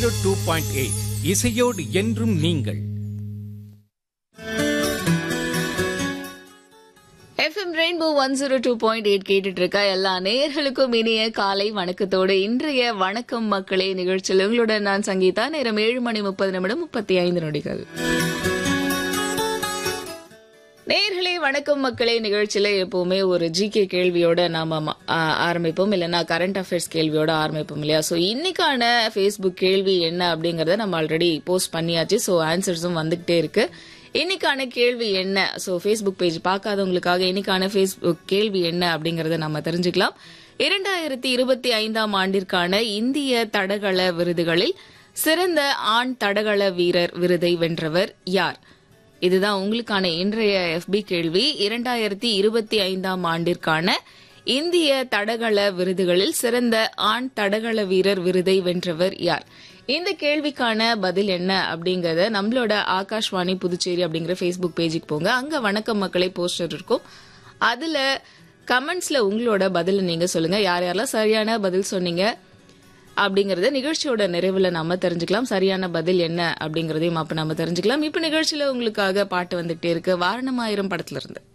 zero two point eight இசையோடு என்றும் நீங்கள் FM rainbow one zero two point eight கேட்டுட்டு இருக்க எல்லா நேயர்களுக்கும் இனிய காலை வணக்கத்தோடு இன்றைய வணக்கம் மக்களே நிகழ்ச்சியில் உங்களுடன் நான் சங்கீதா நேரம் ஏழு மணி முப்பது நிமிடம் முப்பத்தி ஐந்து நொடிகள் நேயர்களே வணக்கம் மக்களே நிகழ்ச்சியில எப்பவுமே ஒரு ஜிகே கேள்வியோட நாம ம- ஆ, ஆரம்பிப்போம் இல்லைன்னா கரண்ட் அஃபேர்ஸ் கேள்வியோட ஆரம்பிப்போம் இல்லையா ஸோ இன்னைக்கான ஃபேஸ்புக் கேள்வி என்ன அப்படிங்கறத நம்ம ஆல்ரெடி போஸ்ட் பண்ணியாச்சு ஸோ ஆன்சர்ஸும் வந்துகிட்டே இருக்கு இன்னைக்கான கேள்வி என்ன ஸோ ஃபேஸ்புக் பேஜ் பார்க்காதவங்களுக்காக இன்னைக்கான ஃபேஸ்புக் கேள்வி என்ன அப்படிங்கறத நம்ம தெரிஞ்சுக்கலாம் இரண்டாயிரத்தி இருபத்தி ஐந்தாம் ஆண்டிற்கான இந்திய தடகள விருதுகளில் சிறந்த ஆண் தடகள வீரர் விருதை வென்றவர் யார் இதுதான் உங்களுக்கான இன்றைய எஃபி கேள்வி இரண்டாயிரத்தி இருபத்தி ஐந்தாம் ஆண்டிற்கான இந்திய தடகள விருதுகளில் சிறந்த ஆண் தடகள வீரர் விருதை வென்றவர் யார் இந்த கேள்விக்கான பதில் என்ன அப்படிங்கறத நம்மளோட ஆகாஷ்வாணி புதுச்சேரி அப்படிங்கிற ஃபேஸ்புக் பேஜுக்கு போங்க அங்க வணக்கம் மக்களை போஸ்டர் இருக்கும் அதுல கமெண்ட்ஸ்ல உங்களோட பதில நீங்க சொல்லுங்க யார் யாரெல்லாம் சரியான பதில் சொன்னீங்க அப்படிங்கறத நிகழ்ச்சியோட நிறைவுல நாம தெரிஞ்சுக்கலாம் சரியான பதில் என்ன அப்படிங்கறதையும் அப்ப நாம தெரிஞ்சுக்கலாம் இப்ப நிகழ்ச்சியில உங்களுக்காக பாட்டு வந்துட்டே இருக்கு வாரணமாயிரம் படத்துல இருந்து